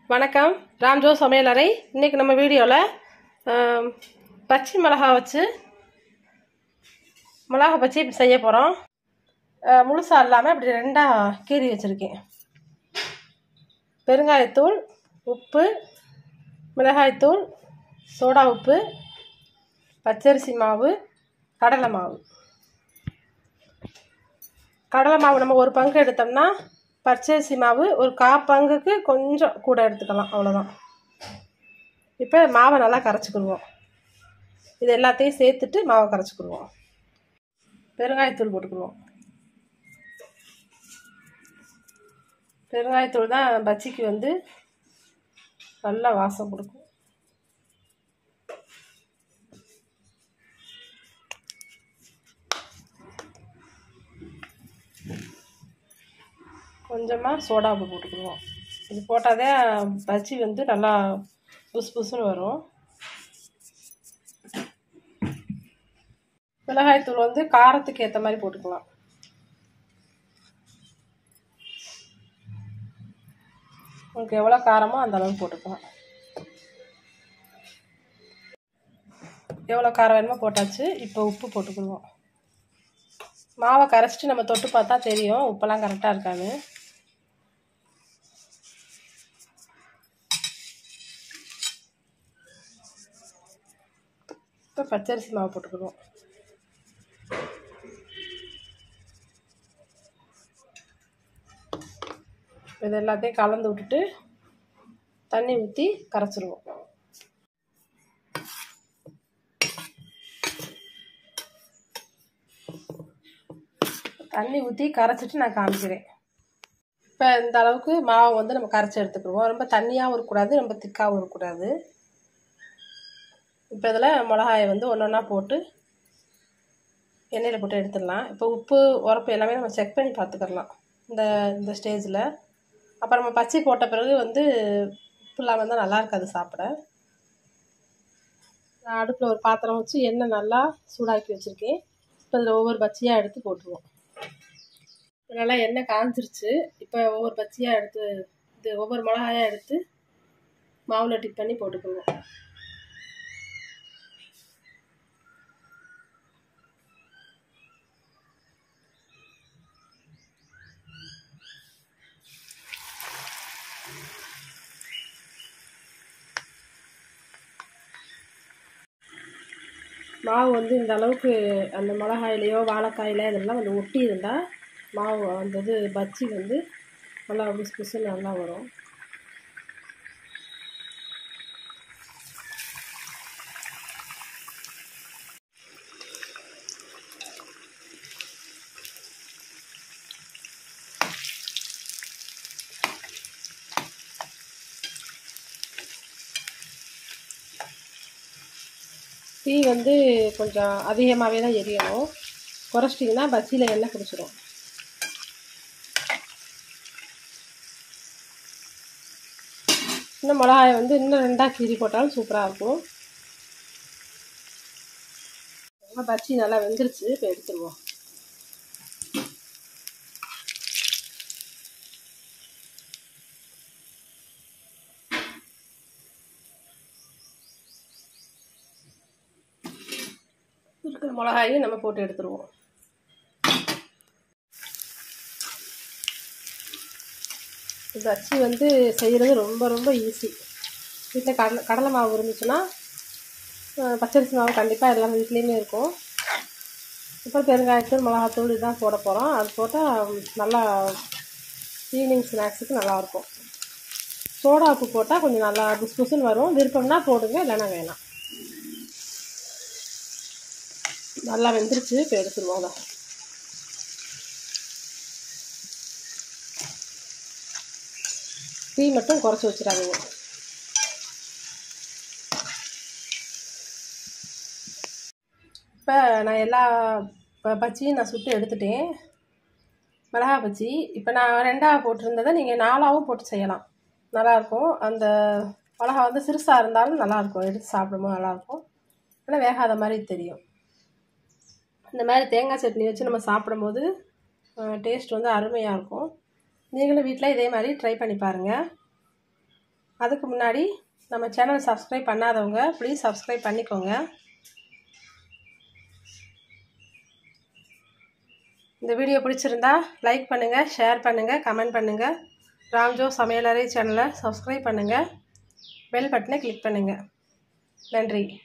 வணக்கம் ராம்ஜோ சமையலறை இன்றைக்கி நம்ம வீடியோவில் பச்சை மிளகா வச்சு மிளகா பச்சி இப்படி செய்ய போகிறோம் முழுசாக இல்லாமல் இப்படி ரெண்டாக கீறி வச்சுருக்கேன் பெருங்காயத்தூள் உப்பு மிளகாய்த்தூள் சோடா உப்பு பச்சரிசி மாவு கடலை மாவு கடலை மாவு நம்ம ஒரு பங்கு எடுத்தோம்னா பச்சரிசி மாவு ஒரு கா பங்குக்கு கொஞ்சம் கூட எடுத்துக்கலாம் அவ்வளோதான் இப்போ மாவை நல்லா கரைச்சிக்கிடுவோம் இது எல்லாத்தையும் சேர்த்துட்டு மாவை கரைச்சிக்கிடுவோம் பெருங்காயத்தூள் போட்டுக்கிடுவோம் பெருங்காயத்தூள் தான் பஜ்ஜிக்கு வந்து நல்லா வாசம் கொடுக்கும் கொஞ்சமாக சோடா உப்பு போட்டுக்கிடுவோம் இது போட்டாதே பஜ்ஜி வந்து நல்லா புசு புசுன்னு வரும் மிளகாய்த்தூள் வந்து காரத்துக்கு ஏற்ற மாதிரி போட்டுக்கலாம் உங்களுக்கு எவ்வளோ காரமோ அந்த அளவுக்கு போட்டுக்கலாம் எவ்வளோ காரம் வேணுமோ போட்டாச்சு இப்போ உப்பு போட்டுக்கிடுவோம் மாவை கரைச்சிட்டு நம்ம தொட்டு பார்த்தா தெரியும் உப்பெல்லாம் கரெக்டாக இருக்காது இப்போ பச்சரிசி மாவு போட்டுக்கிடுவோம் இது எல்லாத்தையும் கலந்து விட்டுட்டு தண்ணி ஊற்றி கரைச்சிருவோம் தண்ணி ஊற்றி கரைச்சிட்டு நான் காமிக்கிறேன் இப்போ இந்த அளவுக்கு மாவை வந்து நம்ம கரைச்சி எடுத்துக்கிடுவோம் ரொம்ப தண்ணியாகவும் இருக்கக்கூடாது ரொம்ப திக்காகவும் இருக்கக்கூடாது இப்போ இதில் மிளகாயை வந்து ஒன்று ஒன்றா போட்டு எண்ணெயில் போட்டு எடுத்துடலாம் இப்போ உப்பு உரப்பு எல்லாமே நம்ம செக் பண்ணி பார்த்துக்கலாம் இந்த இந்த ஸ்டேஜில் அப்புறம் நம்ம பச்சை போட்ட பிறகு வந்து உப்பு இல்லாமல் தான் நல்லா இருக்காது சாப்பிட நான் அடுப்பில் ஒரு பாத்திரம் வச்சு எண்ணெய் நல்லா சூடாக்கி வச்சுருக்கேன் இப்போ இதில் ஒவ்வொரு பச்சியாக எடுத்து போட்டுருவோம் நல்லா எண்ணெய் காஞ்சிருச்சு இப்போ ஒவ்வொரு பச்சியாக எடுத்து இது ஒவ்வொரு மிளகாயாக எடுத்து மாவில் டிப் பண்ணி போட்டுக்குவோம் மாவு வந்து இந்த அளவுக்கு அந்த மிளகாயிலையோ வாழைக்காயில இதெல்லாம் வந்து ஒட்டி இருந்தால் மாவு அந்த இது பச்சி வந்து நல்லா புசு புசுன்னு நல்லா வரும் தீ வந்து கொஞ்சம் அதிகமாகவே தான் எரியணும் குறைச்சிட்டிங்கன்னா பஜ்ஜியில் எண்ணெய் பிடிச்சிரும் இன்னும் மிளகாயை வந்து இன்னும் ரெண்டாக கீறி போட்டாலும் சூப்பராக இருக்கும் பஜ்ஜி நல்லா வெந்துருச்சு இப்போ எடுத்துருவோம் இருக்கிற மிளகாயும் நம்ம போட்டு எடுத்துருவோம் இந்த அச்சி வந்து செய்கிறது ரொம்ப ரொம்ப ஈஸி வீட்டில் கடலை கடலை மாவு இருந்துச்சுன்னா பச்சரிசி மாவு கண்டிப்பாக எல்லாமே வீட்லேயுமே இருக்கும் இப்போ பெருங்காயத்தூள் மிளகாத்தூள் இதுதான் போட போகிறோம் அது போட்டால் நல்லா ஈவினிங் ஸ்நாக்ஸுக்கு நல்லாயிருக்கும் சோடா உப்பு போட்டால் கொஞ்சம் நல்லா புஸ் புசுன்னு வரும் விருப்பம்னா போடுங்க இல்லைன்னா வேணாம் நல்லா வெந்துருச்சு இப்போ எடுத்துருவோம் அதை தீ மட்டும் குறைச்சி வச்சிடாதீங்க இப்போ நான் எல்லா பச்சியும் நான் சுட்டு எடுத்துட்டேன் மிளகா பச்சி இப்போ நான் ரெண்டாக போட்டிருந்ததை நீங்கள் நாலாவும் போட்டு செய்யலாம் நல்லாயிருக்கும் அந்த மிளகா வந்து சிறுசாக இருந்தாலும் நல்லாயிருக்கும் எடுத்து சாப்பிடும்போது நல்லாயிருக்கும் ஆனால் வேகாத மாதிரி தெரியும் இந்த மாதிரி தேங்காய் சட்னி வச்சு நம்ம சாப்பிடும்போது டேஸ்ட் வந்து அருமையாக இருக்கும் நீங்களும் வீட்டில் இதே மாதிரி ட்ரை பண்ணி பாருங்கள் அதுக்கு முன்னாடி நம்ம சேனல் சப்ஸ்கிரைப் பண்ணாதவங்க ப்ளீஸ் சப்ஸ்கிரைப் பண்ணிக்கோங்க இந்த வீடியோ பிடிச்சிருந்தா லைக் பண்ணுங்கள் ஷேர் பண்ணுங்கள் கமெண்ட் பண்ணுங்கள் ராம்ஜோ சமையலறை சேனலை சப்ஸ்கிரைப் பண்ணுங்கள் பெல் பட்டனை கிளிக் பண்ணுங்கள் நன்றி